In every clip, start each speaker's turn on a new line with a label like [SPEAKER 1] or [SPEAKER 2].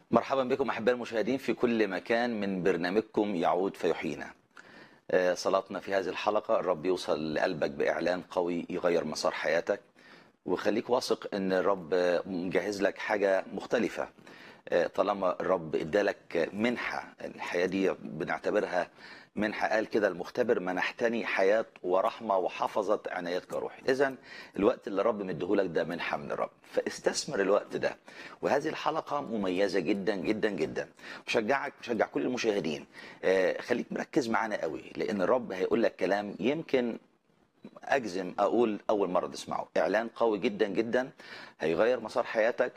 [SPEAKER 1] مرحبا بكم احباء المشاهدين في كل مكان من برنامجكم يعود فيحيينا. آه، صلاتنا في هذه الحلقه الرب يوصل لقلبك باعلان قوي يغير مسار حياتك وخليك واثق ان الرب مجهز لك حاجه مختلفه. آه، طالما الرب ادالك منحه الحياه دي بنعتبرها منحه قال كده المختبر منحتني حياه ورحمه وحفظت عنايتك روحي اذا الوقت اللي الرب مديهولك ده منحه من الرب فاستثمر الوقت ده وهذه الحلقه مميزه جدا جدا جدا بشجعك بشجع كل المشاهدين آه، خليك مركز معانا قوي لان الرب هيقول لك كلام يمكن اجزم اقول اول مره تسمعه اعلان قوي جدا جدا هيغير مسار حياتك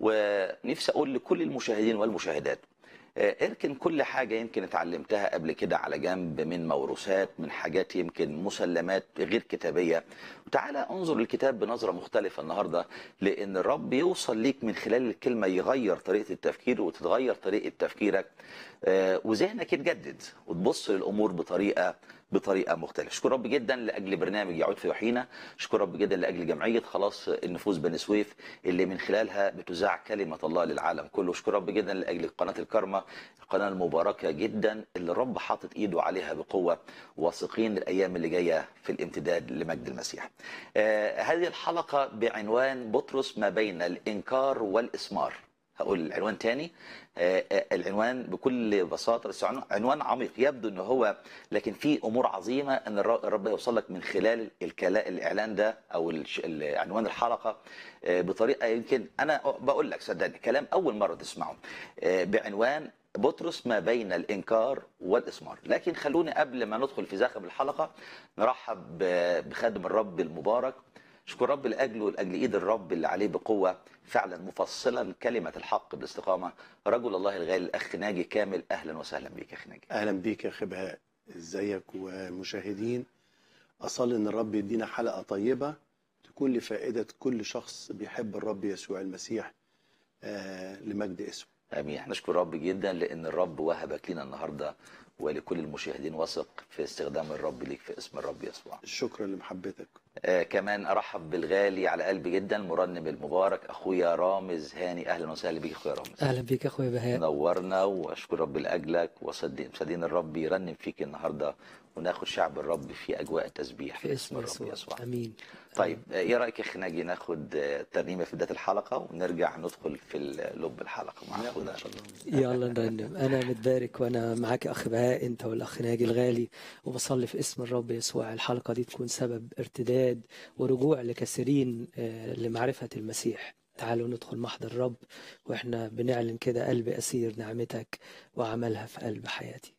[SPEAKER 1] ونفسي اقول لكل المشاهدين والمشاهدات آه، اركن كل حاجة يمكن اتعلمتها قبل كده على جنب من موروثات من حاجات يمكن مسلمات غير كتابية وتعالى انظر للكتاب بنظرة مختلفة النهاردة لأن الرب يوصل ليك من خلال الكلمة يغير طريقة التفكير وتتغير طريقة تفكيرك آه، وذهنك يتجدد وتبص للأمور بطريقة بطريقه مختلفه اشكر رب جدا لاجل برنامج يعود في يحيينا اشكر رب جدا لاجل جمعيه خلاص النفوس بني سويف اللي من خلالها بتذاع كلمه الله للعالم كله اشكر رب جدا لاجل قناه الكرمه القناه المباركه جدا اللي الرب حاطط ايده عليها بقوه واثقين الايام اللي جايه في الامتداد لمجد المسيح آه هذه الحلقه بعنوان بطرس ما بين الانكار والاسمار هقول العنوان تاني آه، آه، العنوان بكل بساطه بس عنوان- عنوان عميق يبدو ان هو لكن في امور عظيمه ان الر- الرب يوصل لك من خلال الكلا الاعلان ده او الش- ال- عنوان الحلقه آه، بطريقه يمكن انا بقول لك صدقني كلام اول مره تسمعه آه، بعنوان بطرس ما بين الانكار والاسمار لكن خلوني قبل ما ندخل في زاخم الحلقه نرحب ب- بخادم الرب المبارك اشكر رب لاجله ولاجل ايد الرب اللي عليه بقوه فعلا مفصلا كلمه الحق بالاستقامه رجل الله الغالي الاخ ناجي كامل اهلا وسهلا بك يا اخ ناجي
[SPEAKER 2] اهلا بيك يا خبهاء ازيك ومشاهدين اصلي ان الرب يدينا حلقه طيبه تكون لفائده كل شخص بيحب الرب يسوع المسيح آه لمجد اسمه
[SPEAKER 1] امين احنا نشكر رب جدا لان الرب وهبك لنا النهارده ولكل المشاهدين وثق في استخدام الرب ليك في اسم الرب يسوع
[SPEAKER 2] شكرا لمحبتك
[SPEAKER 1] آه كمان ارحب بالغالي على قلبي جدا المرنم المبارك اخويا رامز هاني اهلا وسهلا بيك اخويا رامز
[SPEAKER 3] اهلا بيك يا اخويا بهاء
[SPEAKER 1] نورنا واشكر رب لاجلك وصدق صدقين الرب يرنم فيك النهارده وناخد شعب الرب في اجواء تسبيح
[SPEAKER 3] في اسم
[SPEAKER 1] الرب
[SPEAKER 3] يسوع
[SPEAKER 1] يسوع
[SPEAKER 3] امين
[SPEAKER 1] طيب آه، ايه رايك يا اخي ناجي ناخد آه، ترنيمه في بدايه الحلقه ونرجع ندخل في لب الحلقه مع اخونا
[SPEAKER 3] يلا نرنم انا متبارك وانا معاك يا اخ بهاء انت والاخ ناجي الغالي وبصلي في اسم الرب يسوع الحلقه دي تكون سبب ارتداد ورجوع لكثيرين آه، لمعرفه المسيح تعالوا ندخل محضر الرب واحنا بنعلن كده قلب اسير نعمتك وعملها في قلب حياتي